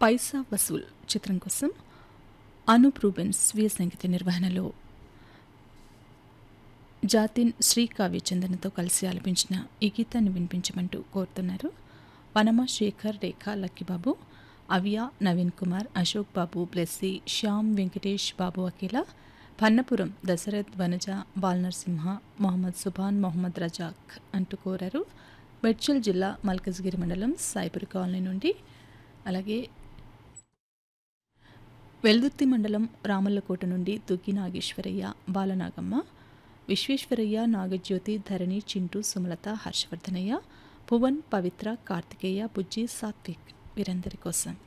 పైసా వసూల్ చిత్రం కోసం అనూప్ రూబెన్స్ స్వీయ సంగీత నిర్వహణలో జాతిన్ శ్రీ కావ్యచందనతో కలిసి ఆలపించిన ఈ గీతాన్ని వినిపించమంటూ కోరుతున్నారు వనమ శేఖర్ రేఖ లక్కిబాబు అవ్య నవీన్ కుమార్ అశోక్ బాబు బ్లెస్సి శ్యామ్ వెంకటేష్ బాబు అఖిల పన్నపురం దశరథ్ వనజ బాలనరసింహ మొహమ్మద్ సుభాన్ మొహమ్మద్ రజాక్ అంటూ కోరారు మెడ్చల్ జిల్లా మల్కజ్గిరి మండలం సాయిపురి కాలనీ నుండి అలాగే వెల్దుర్తి మండలం రామల్లకోట నుండి దుగ్గి నాగేశ్వరయ్య బాలనాగమ్మ విశ్వేశ్వరయ్య నాగజ్యోతి ధరణి చింటూ సుమలత హర్షవర్ధనయ్య భువన్ పవిత్ర కార్తికేయ బుజ్జి సాత్విక్ వీరందరి కోసం